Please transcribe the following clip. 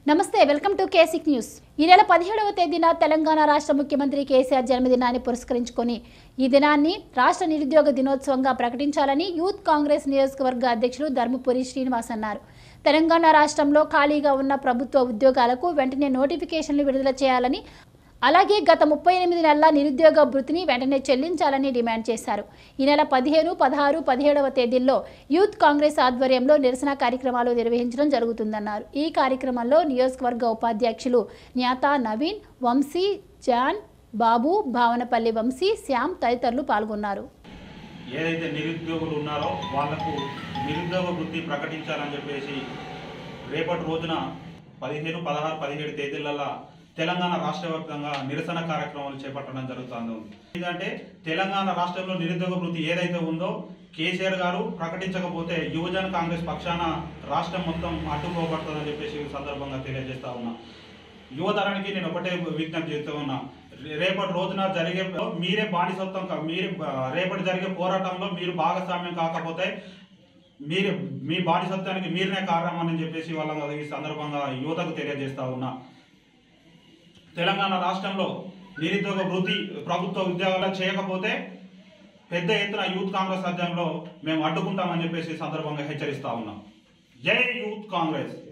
నమస్తే welcome to కేసిక్ news ఈ నెల పదిహేడవ తేదీన తెలంగాణ రాష్ట్ర ముఖ్యమంత్రి కేసీఆర్ జన్మదినాన్ని పురస్కరించుకొని ఈ దినాన్ని రాష్ట్ర నిరుద్యోగ దినోత్సవంగా ప్రకటించాలని యూత్ కాంగ్రెస్ నియోజకవర్గ అధ్యక్షులు ధర్మపురి శ్రీనివాస్ అన్నారు తెలంగాణ రాష్ట్రంలో ఖాళీగా ఉన్న ప్రభుత్వ ఉద్యోగాలకు వెంటనే నోటిఫికేషన్లు విడుదల చేయాలని అలాగే గత ముప్పై ఎనిమిది నెలల నిరుద్యోగ భృతిని వెంటనే చెల్లించాలని డిమాండ్ చేశారు ఈ నెల పదిహేను పదహారు పదిహేడవ తేదీల్లో యూత్ కాంగ్రెస్ ఆధ్వర్యంలో నిరసన కార్యక్రమాలు నిర్వహించడం జరుగుతుందన్నారు ఈ కార్యక్రమంలో నియోజకవర్గ ఉపాధ్యక్షులు న్యాతా నవీన్ వంశీ జాన్ బాబు భావనపల్లి వంశీ శ్యామ్ తదితరులు పాల్గొన్నారు ఏదైతే నిరుద్యోగులు ఉన్నారో వాళ్లకు నిరుద్యోగ వృత్తి ప్రకటించాలని చెప్పేసి రేపటి రోజున పదిహేను పదహారు పదిహేడు తేదీలలో తెలంగాణ రాష్ట్ర వ్యాప్తంగా నిరసన కార్యక్రమాలు చేపట్టడం జరుగుతుంది ఎందుకంటే తెలంగాణ రాష్ట్రంలో నిరుద్యోగ వృత్తి ఏదైతే ఉందో కేసీఆర్ గారు ప్రకటించకపోతే యువజన కాంగ్రెస్ పక్షాన రాష్ట్రం మొత్తం అడ్డుకోబడుతుందని చెప్పేసి ఈ సందర్భంగా తెలియజేస్తా ఉన్నా యువతరానికి నేను ఒకటే విజ్ఞప్తి చేస్తూ ఉన్నా రేపటి రోజున జరిగే మీరే బానిసత్వం కా- మీరు ఆ, రేపటి జరిగే పోరాటంలో మీరు భాగస్వామ్యం కాకపోతే మీరు మీ బానిసత్వానికి మీరునే కారణం అని చెప్పేసి వాళ్ళ ఈ సందర్భంగా యువతకు తెలియజేస్తా ఉన్నా తెలంగాణ రాష్ట్రంలో నిరుద్యోగ వృత్తి ప్రభుత్వ ఉద్యోగాలు చేయకపోతే పెద్ద ఎత్తున యూత్ కాంగ్రెస్ ఆధ్వర్యంలో మేము అడ్డుకుంటామని చెప్పేసి ఈ సందర్భంగా హెచ్చరిస్తా ఉన్నాం జై యూత్ కాంగ్రెస్